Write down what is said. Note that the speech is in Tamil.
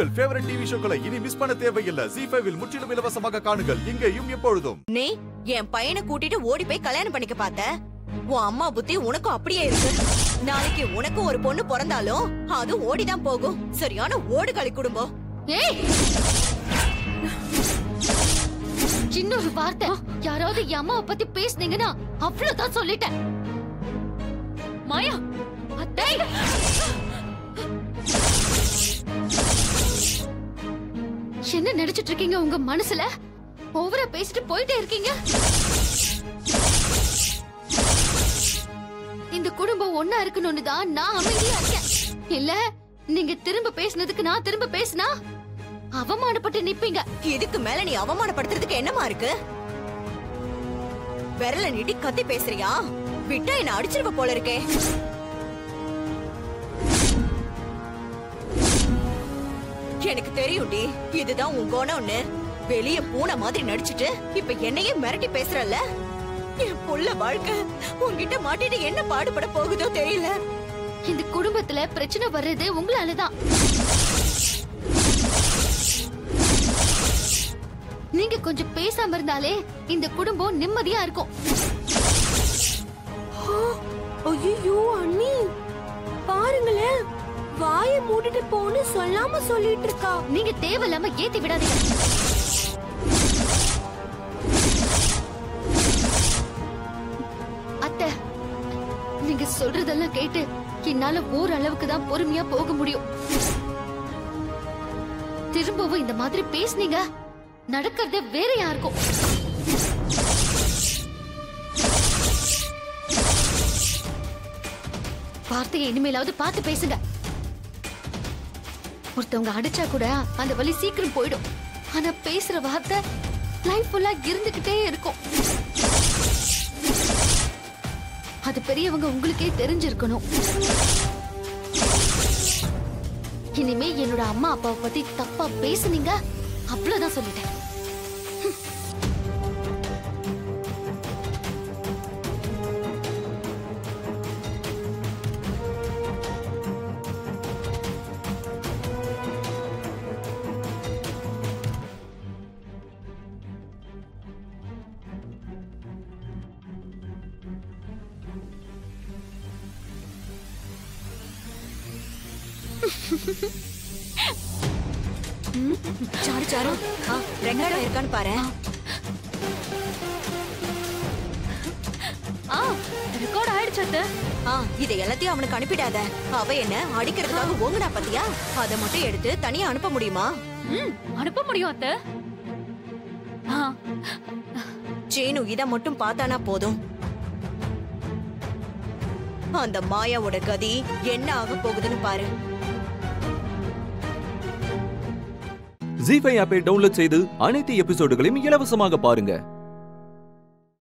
உங்கள் ஃபேவரட் டிவி ஷோக்களை இனி மிஸ் பண்ண தேவையில்லை ஜி ஃபைவில் முற்றிலும் இலவசமாக காணுங்கள் இங்கேயும் எப்பொழுதும் நீ என் பையனை கூட்டிட்டு ஓடி போய் கல்யாணம் பண்ணிக்க பார்த்த உன் அம்மா புத்தி உனக்கும் அப்படியே இருக்கு நாளைக்கு உனக்கும் ஒரு பொண்ணு பிறந்தாலும் அது ஓடிதான் போகும் சரியான ஓடுகளி குடும்பம் ஏய் இன்னொரு வார்த்தை யாராவது என் அம்மாவை பத்தி பேசுனீங்கன்னா அவ்வளவுதான் சொல்லிட்டேன் மாயா அத்தை என்ன நினைச்சிட்டு இருக்கீங்க உங்க மனசுல ஓவரா பேசிட்டு போயிட்டே இருக்கீங்க இந்த குடும்பம் ஒன்னா இருக்கணும்னு தான் நான் அமைதியா இருக்கேன் இல்ல நீங்க திரும்ப பேசுனதுக்கு நான் திரும்ப பேசினா அவமானப்பட்டு நிப்பீங்க இதுக்கு மேல நீ அவமானப்படுத்துறதுக்கு என்னமா இருக்கு விரல நீட்டி கத்தி பேசுறியா விட்டா என்ன அடிச்சிருவ போல இருக்கே எனக்கு தெரியும்டி இதுதான் உன் குணம்னு வெளிய பூனை மாதிரி நடிச்சிட்டு இப்ப என்னையே மிரட்டி பேசுறல்ல என் புள்ள வாழ்க்கை உன்கிட்ட மாட்டிட்டு என்ன பாடுபட போகுதோ தெரியல இந்த குடும்பத்துல பிரச்சனை வர்றது உங்களாலதான் நீங்க கொஞ்சம் பேசாம இருந்தாலே இந்த குடும்பம் நிம்மதியா இருக்கும் ஐயோ அண்ணி பாருங்களேன் வாயை மூடிட்டு போன்னு சொல்லாம சொல்லிட்டு இருக்கா நீங்க தேவையில்லாம ஏத்தி விடாதீங்க அத்தை நீங்க சொல்றதெல்லாம் கேட்டு என்னால ஓரளவுக்கு தான் பொறுமையா போக முடியும் திரும்பவும் இந்த மாதிரி பேசுனீங்க நடக்கிறதே வேற யாருக்கும் வார்த்தையை இனிமேலாவது பார்த்து பேசுங்க ஒருத்தவங்க அடிச்சா கூட அந்த வலி சீக்கிரம் போயிடும் ஆனா பேசுற வார்த்தை லைஃப் ஃபுல்லா இருந்துகிட்டே இருக்கும் அது பெரியவங்க உங்களுக்கே தெரிஞ்சிருக்கணும் இனிமே என்னோட அம்மா அப்பாவை பத்தி தப்பா பேசுனீங்க அவ்வளவுதான் சொல்லிட்டேன் சாரு சாரு ஆ, ரெக்கார்ட் இருக்கான்னு பாரு ஆ ரெக்கார்ட் ஆயிடுச்சு அத்தை ஆ இதை எல்லாத்தையும் அவனுக்கு அனுப்பிடாத அவ என்ன அடிக்கிறதுக்காக ஓங்குனா பாத்தியா அதை மட்டும் எடுத்து தனியா அனுப்ப முடியுமா ம் அனுப்ப முடியும் அத்தை ஆ சீனு இத மட்டும் பார்த்தானா போதும் அந்த மாயாவோட கதி என்ன ஆக போகுதுன்னு பாரு ஜி ஃபைவ் ஆப்பை டவுன்லோட் செய்து அனைத்து எபிசோடுகளையும் இலவசமாக பாருங்க